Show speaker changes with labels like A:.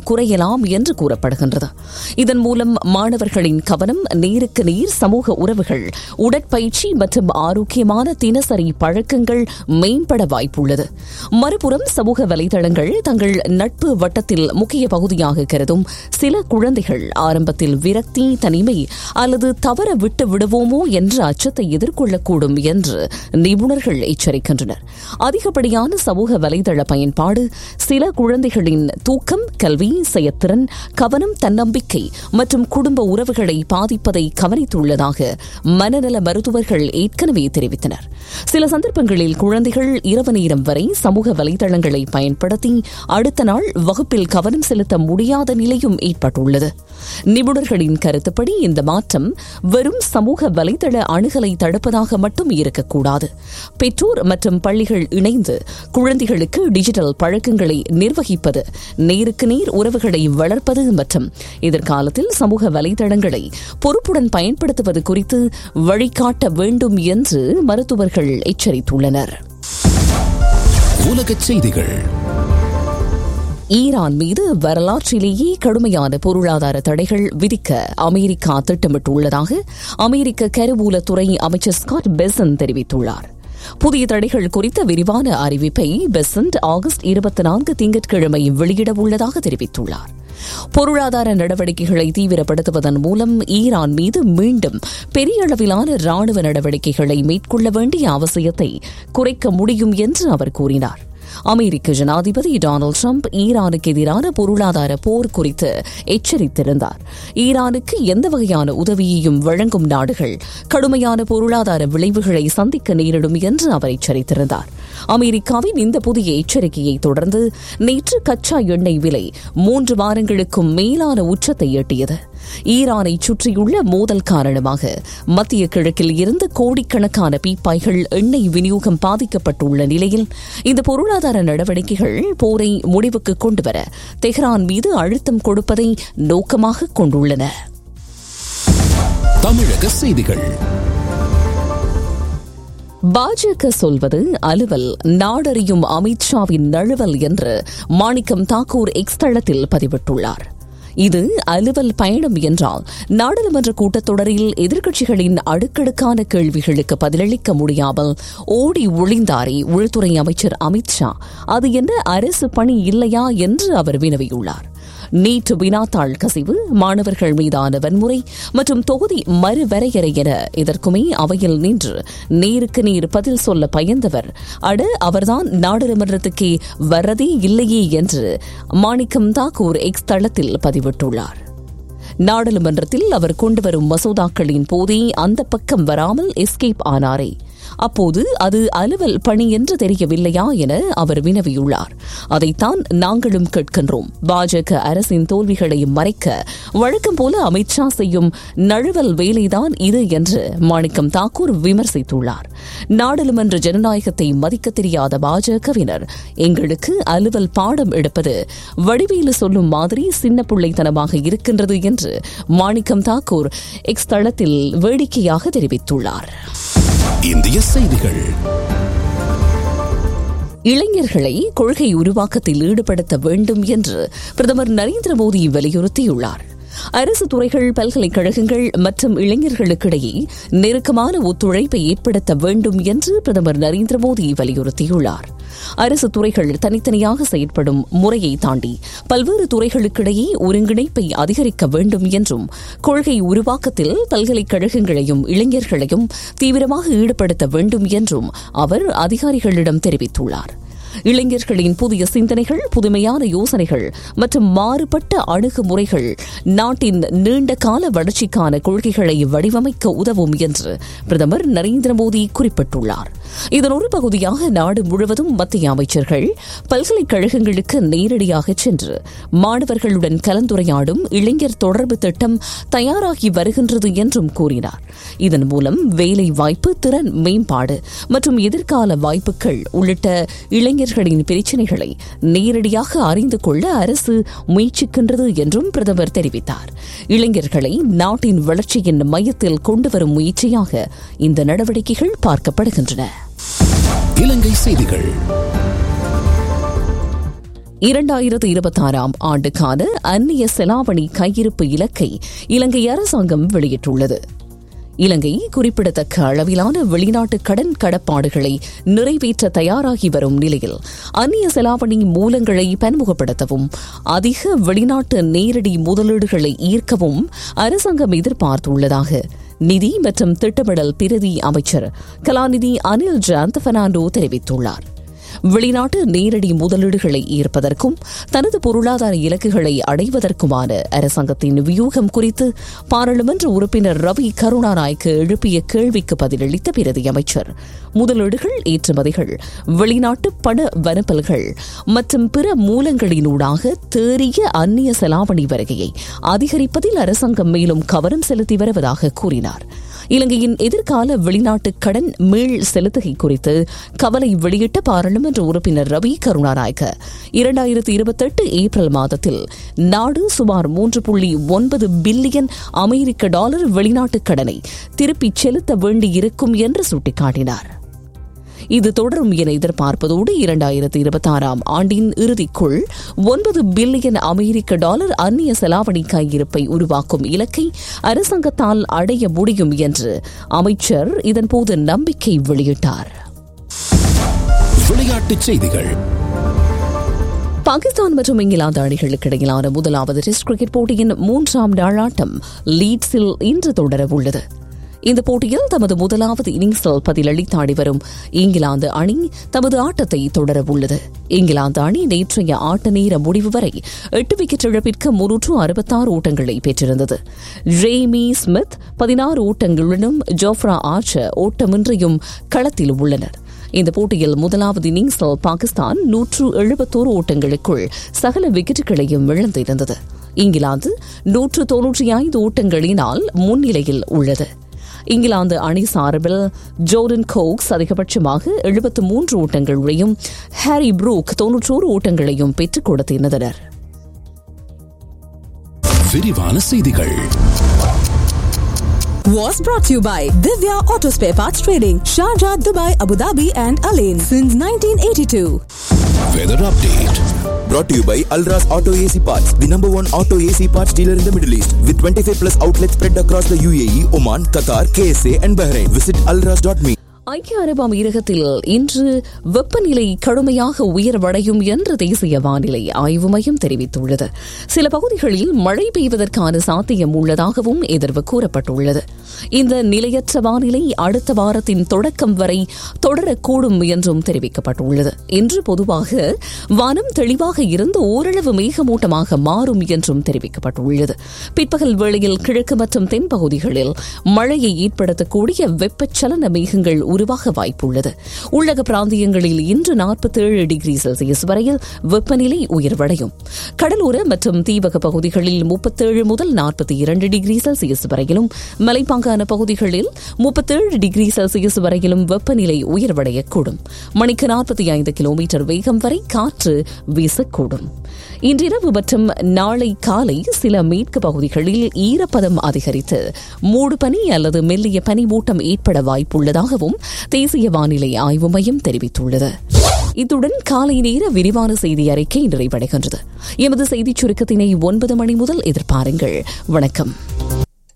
A: குறையலாம் என்று கூறப்படுகின்றது இதன் மூலம் மாணவர்களின் கவனம் நேருக்கு நேர் சமூக உறவுகள் உடற்பயிற்சி மற்றும் ஆரோக்கியமான தினசரி பழக்கங்கள் மேம்பட வாய்ப்புள்ளது மறுபுறம் சமூக வலைதளங்கள் தங்கள் நட்பு வட்டத்தில் முக்கிய பகுதியாக கருதும் சில குழந்தைகள் ஆரம்பத்தில் விரக்தி தனிமை அல்லது தவற விட்டு விடுவோமோ என்ற அச்சத்தை எதிர்கொள்ளக்கூடும் என்று நிபுணர்கள் எச்சரிக்கின்றனர் அதிகப்படியான சமூக வலைதள பயன்பாடு சில குழந்தைகளின் தூக்கம் கல்வி செயற்திறன் கவனம் தன்னம்பிக்கை மற்றும் குடும்ப உறவுகளை பாதிப்பதை கவனித்துள்ளதாக மனநல மருத்துவர்கள் ஏற்கனவே தெரிவித்தனர் சில சந்தர்ப்பங்களில் குழந்தைகள் இரவு நேரம் வரை சமூக வலைதளங்களை பயன்படுத்தி அடுத்த நாள் வகுப்பில் கவனம் செலுத்த முடியாத நிலையும் ஏற்பட்டுள்ளது நிபுணர்களின் கருத்துப்படி இந்த மாற்றம் வெறும் சமூக வலைதள அணுகலை தடுப்பதாக மட்டும் இருக்கக்கூடாது பெற்றோர் மற்றும் பள்ளிகள் இணைந்து குழந்தைகளுக்கு டிஜிட்டல் பழக்கங்களை நிர்வகிப்பது நேருக்கு நேர் உறவுகளை வளர்ப்பது மற்றும் எதிர்காலத்தில் சமூக வலைதளங்களை பொறுப்புடன் பயன்படுத்துவது குறித்து வழிகாட்ட வேண்டும் என்று மருத்துவர்கள் எச்சரித்துள்ளனர்
B: உலகச் செய்திகள்
A: ஈரான் மீது வரலாற்றிலேயே கடுமையான பொருளாதார தடைகள் விதிக்க அமெரிக்கா திட்டமிட்டுள்ளதாக அமெரிக்க கருவூலத்துறை அமைச்சர் ஸ்காட் பெசன் தெரிவித்துள்ளார் புதிய தடைகள் குறித்த விரிவான அறிவிப்பை பெசன்ட் ஆகஸ்ட் இருபத்தி நான்கு திங்கட்கிழமை வெளியிட உள்ளதாக தெரிவித்துள்ளார் பொருளாதார நடவடிக்கைகளை தீவிரப்படுத்துவதன் மூலம் ஈரான் மீது மீண்டும் பெரிய அளவிலான ராணுவ நடவடிக்கைகளை மேற்கொள்ள வேண்டிய அவசியத்தை குறைக்க முடியும் என்று அவர் கூறினார் அமெரிக்க ஜனாதிபதி டொனால்டு ட்ரம்ப் ஈரானுக்கு எதிரான பொருளாதார போர் குறித்து எச்சரித்திருந்தார் ஈரானுக்கு எந்த வகையான உதவியையும் வழங்கும் நாடுகள் கடுமையான பொருளாதார விளைவுகளை சந்திக்க நேரிடும் என்று அவர் எச்சரித்திருந்தார் அமெரிக்காவின் இந்த புதிய எச்சரிக்கையை தொடர்ந்து நேற்று கச்சா எண்ணெய் விலை மூன்று வாரங்களுக்கும் மேலான உச்சத்தை எட்டியது ஈரானை சுற்றியுள்ள மோதல் காரணமாக மத்திய கிழக்கில் இருந்து கோடிக்கணக்கான பீப்பாய்கள் எண்ணெய் விநியோகம் பாதிக்கப்பட்டுள்ள நிலையில் இந்த பொருளாதார நடவடிக்கைகள் போரை முடிவுக்கு கொண்டுவர தெஹ்ரான் மீது அழுத்தம் கொடுப்பதை நோக்கமாக கொண்டுள்ளன
B: தமிழக செய்திகள்
A: பாஜக சொல்வது அலுவல் நாடறியும் அமித்ஷாவின் நழுவல் என்று மாணிக்கம் தாக்கூர் எக்ஸ் தளத்தில் பதிவிட்டுள்ளார் இது அலுவல் பயணம் என்றால் நாடாளுமன்ற கூட்டத்தொடரில் எதிர்க்கட்சிகளின் அடுக்கடுக்கான கேள்விகளுக்கு பதிலளிக்க முடியாமல் ஓடி ஒளிந்தாரே உள்துறை அமைச்சர் அமித்ஷா அது என்ன அரசு பணி இல்லையா என்று அவர் வினவியுள்ளார் நீட் வினாத்தாள் கசிவு மாணவர்கள் மீதான வன்முறை மற்றும் தொகுதி மறுவரையறை என இதற்குமே அவையில் நின்று நேருக்கு நேர் பதில் சொல்ல பயந்தவர் அட அவர்தான் நாடாளுமன்றத்துக்கே வரதே இல்லையே என்று மாணிக்கம் தாக்கூர் எக்ஸ் தளத்தில் பதிவிட்டுள்ளார் நாடாளுமன்றத்தில் அவர் கொண்டுவரும் மசோதாக்களின் போதே அந்த பக்கம் வராமல் எஸ்கேப் ஆனாரே அப்போது அது அலுவல் பணி என்று தெரியவில்லையா என அவர் வினவியுள்ளார் அதைத்தான் நாங்களும் கேட்கின்றோம் பாஜக அரசின் தோல்விகளை மறைக்க வழக்கம் போல அமித்ஷா செய்யும் நழுவல் வேலைதான் இது என்று மாணிக்கம் தாக்கூர் விமர்சித்துள்ளார் நாடாளுமன்ற ஜனநாயகத்தை மதிக்க தெரியாத பாஜகவினர் எங்களுக்கு அலுவல் பாடம் எடுப்பது வடிவேலு சொல்லும் மாதிரி சின்ன பிள்ளைத்தனமாக இருக்கின்றது என்று மாணிக்கம் தாக்கூர் எக்ஸ் தளத்தில் வேடிக்கையாக தெரிவித்துள்ளார்
B: இந்திய செய்திகள்
A: இளைஞர்களை கொள்கை உருவாக்கத்தில் ஈடுபடுத்த வேண்டும் என்று பிரதமர் நரேந்திர மோடி வலியுறுத்தியுள்ளார் அரசு துறைகள் பல்கலைக்கழகங்கள் மற்றும் இளைஞர்களுக்கிடையே நெருக்கமான ஒத்துழைப்பை ஏற்படுத்த வேண்டும் என்று பிரதமர் நரேந்திர மோடி வலியுறுத்தியுள்ளார் அரசு துறைகள் தனித்தனியாக செயற்படும் முறையை தாண்டி பல்வேறு துறைகளுக்கிடையே ஒருங்கிணைப்பை அதிகரிக்க வேண்டும் என்றும் கொள்கை உருவாக்கத்தில் பல்கலைக்கழகங்களையும் இளைஞர்களையும் தீவிரமாக ஈடுபடுத்த வேண்டும் என்றும் அவர் அதிகாரிகளிடம் தெரிவித்துள்ளார் இளைஞர்களின் புதிய சிந்தனைகள் புதுமையான யோசனைகள் மற்றும் மாறுபட்ட அணுகுமுறைகள் நாட்டின் நீண்ட கால வளர்ச்சிக்கான கொள்கைகளை வடிவமைக்க உதவும் என்று பிரதமர் நரேந்திர மோடி குறிப்பிட்டுள்ளார் இதன் ஒரு பகுதியாக நாடு முழுவதும் மத்திய அமைச்சர்கள் பல்கலைக்கழகங்களுக்கு நேரடியாக சென்று மாணவர்களுடன் கலந்துரையாடும் இளைஞர் தொடர்பு திட்டம் தயாராகி வருகின்றது என்றும் கூறினார் இதன் மூலம் வேலை வாய்ப்பு திறன் மேம்பாடு மற்றும் எதிர்கால வாய்ப்புகள் உள்ளிட்ட இளைஞர்களின் பிரச்சினைகளை நேரடியாக அறிந்து கொள்ள அரசு முயற்சிக்கின்றது என்றும் பிரதமர் தெரிவித்தார் இளைஞர்களை நாட்டின் வளர்ச்சியின் மையத்தில் கொண்டுவரும் முயற்சியாக இந்த நடவடிக்கைகள் பார்க்கப்படுகின்றன
B: இலங்கை செய்திகள்
A: இரண்டாயிரத்து இருபத்தாறாம் ஆண்டுக்கான அந்நிய செலாவணி கையிருப்பு இலக்கை இலங்கை அரசாங்கம் வெளியிட்டுள்ளது இலங்கை குறிப்பிடத்தக்க அளவிலான வெளிநாட்டு கடன் கடப்பாடுகளை நிறைவேற்ற தயாராகி வரும் நிலையில் அந்நிய செலாவணி மூலங்களை பன்முகப்படுத்தவும் அதிக வெளிநாட்டு நேரடி முதலீடுகளை ஈர்க்கவும் அரசாங்கம் எதிர்பார்த்துள்ளதாக நிதி மற்றும் திட்டமிடல் பிரதி அமைச்சர் கலாநிதி அனில் ஜாந்த் பெர்னாண்டோ தெரிவித்துள்ளார் வெளிநாட்டு நேரடி முதலீடுகளை ஈர்ப்பதற்கும் தனது பொருளாதார இலக்குகளை அடைவதற்குமான அரசாங்கத்தின் வியூகம் குறித்து பாராளுமன்ற உறுப்பினர் ரவி கருணாநாயக்கு எழுப்பிய கேள்விக்கு பதிலளித்த பிரதி அமைச்சர் முதலீடுகள் ஏற்றுமதிகள் வெளிநாட்டு பண வனப்பல்கள் மற்றும் பிற மூலங்களினூடாக தேறிய அந்நிய செலாவணி வருகையை அதிகரிப்பதில் அரசாங்கம் மேலும் கவனம் செலுத்தி வருவதாக கூறினார் இலங்கையின் எதிர்கால வெளிநாட்டு கடன் மீள் செலுத்துகை குறித்து கவலை வெளியிட்ட பாராளுமன்ற உறுப்பினர் ரவி கருணாநாயக்க இரண்டாயிரத்தி இருபத்தெட்டு ஏப்ரல் மாதத்தில் நாடு சுமார் மூன்று புள்ளி ஒன்பது பில்லியன் அமெரிக்க டாலர் வெளிநாட்டு கடனை திருப்பிச் செலுத்த வேண்டியிருக்கும் என்று சுட்டிக்காட்டினார் இது தொடரும் என எதிர்பார்ப்பதோடு இரண்டாயிரத்தி இருபத்தி ஆறாம் ஆண்டின் இறுதிக்குள் ஒன்பது பில்லியன் அமெரிக்க டாலர் அந்நிய செலாவணி கையிருப்பை உருவாக்கும் இலக்கை அரசாங்கத்தால் அடைய முடியும் என்று அமைச்சர் இதன்போது நம்பிக்கை வெளியிட்டார்
B: விளையாட்டுச் செய்திகள்
A: பாகிஸ்தான் மற்றும் இங்கிலாந்து அணிகளுக்கு இடையிலான முதலாவது டெஸ்ட் கிரிக்கெட் போட்டியின் மூன்றாம் நாள் ஆட்டம் லீட்ஸில் இன்று தொடரவுள்ளது இந்த போட்டியில் தமது முதலாவது இன்னிங்ஸில் பதிலளித்து ஆடி வரும் இங்கிலாந்து அணி தமது ஆட்டத்தை தொடரவுள்ளது இங்கிலாந்து அணி நேற்றைய ஆட்ட நேர முடிவு வரை எட்டு விக்கெட் இழப்பிற்கு முன்னூற்று அறுபத்தாறு ஓட்டங்களை பெற்றிருந்தது ஜேமி ஸ்மித் பதினாறு ஓட்டங்களுடனும் ஜோஃப்ரா ஆர்ச்சர் ஓட்டமின்றியும் களத்தில் உள்ளனர் இந்த போட்டியில் முதலாவது இன்னிங்ஸில் பாகிஸ்தான் நூற்று எழுபத்தோரு ஓட்டங்களுக்குள் சகல விக்கெட்டுகளையும் இழந்திருந்தது இங்கிலாந்து நூற்று தொன்னூற்றி ஐந்து ஓட்டங்களினால் முன்னிலையில் உள்ளது இங்கிலாந்து அணி சார்பில் ஜோர்டன் கோக்ஸ் அதிகபட்சமாக எழுபத்து மூன்று ஓட்டங்களையும் ஹாரி ப்ரூக் தொன்னூற்றோரு ஓட்டங்களையும் பெற்றுக் கொடுத்திருந்தனர்
B: விரிவான செய்திகள்
C: was brought to you by Divya Auto Spare Parts Trading, Sharjah, Dubai, Abu Dhabi, and Alain since 1982.
B: Weather update
D: Brought to you by Alras Auto AC Parts, the number one auto AC parts dealer in the Middle East, with 25 plus outlets spread across the UAE, Oman, Qatar, KSA, and Bahrain. Visit alras.me.
A: ஐக்கிய அரபு அமீரகத்தில் இன்று வெப்பநிலை கடுமையாக உயர்வடையும் என்று தேசிய வானிலை ஆய்வு மையம் தெரிவித்துள்ளது சில பகுதிகளில் மழை பெய்வதற்கான சாத்தியம் உள்ளதாகவும் எதிர்வு கூறப்பட்டுள்ளது இந்த நிலையற்ற வானிலை அடுத்த வாரத்தின் தொடக்கம் வரை தொடரக்கூடும் என்றும் தெரிவிக்கப்பட்டுள்ளது இன்று பொதுவாக வானம் தெளிவாக இருந்து ஓரளவு மேகமூட்டமாக மாறும் என்றும் தெரிவிக்கப்பட்டுள்ளது பிற்பகல் வேளையில் கிழக்கு மற்றும் தென் பகுதிகளில் மழையை ஏற்படுத்தக்கூடிய வெப்பச்சலன மேகங்கள் உருவாக வாய்ப்புள்ளது உள்ளக பிராந்தியங்களில் இன்று நாற்பத்தேழு டிகிரி செல்சியஸ் வரையில் வெப்பநிலை உயர்வடையும் கடலோர மற்றும் தீபக பகுதிகளில் முப்பத்தேழு முதல் நாற்பத்தி இரண்டு டிகிரி செல்சியஸ் வரையிலும் மலைப்பாங்கான பகுதிகளில் முப்பத்தேழு டிகிரி செல்சியஸ் வரையிலும் வெப்பநிலை உயர்வடையக்கூடும் மணிக்கு நாற்பத்தி ஐந்து கிலோமீட்டர் வேகம் வரை காற்று வீசக்கூடும் இன்றிரவு மற்றும் நாளை காலை சில மேற்கு பகுதிகளில் ஈரப்பதம் அதிகரித்து மூடுபனி அல்லது மெல்லிய பனிமூட்டம் ஏற்பட வாய்ப்புள்ளதாகவும் தேசிய வானிலை ஆய்வு மையம் தெரிவித்துள்ளது இத்துடன் காலை நேர விரிவான செய்தி அறிக்கை நிறைவடைகின்றது எமது செய்திச் சுருக்கத்தினை ஒன்பது மணி முதல் எதிர்பாருங்கள் வணக்கம்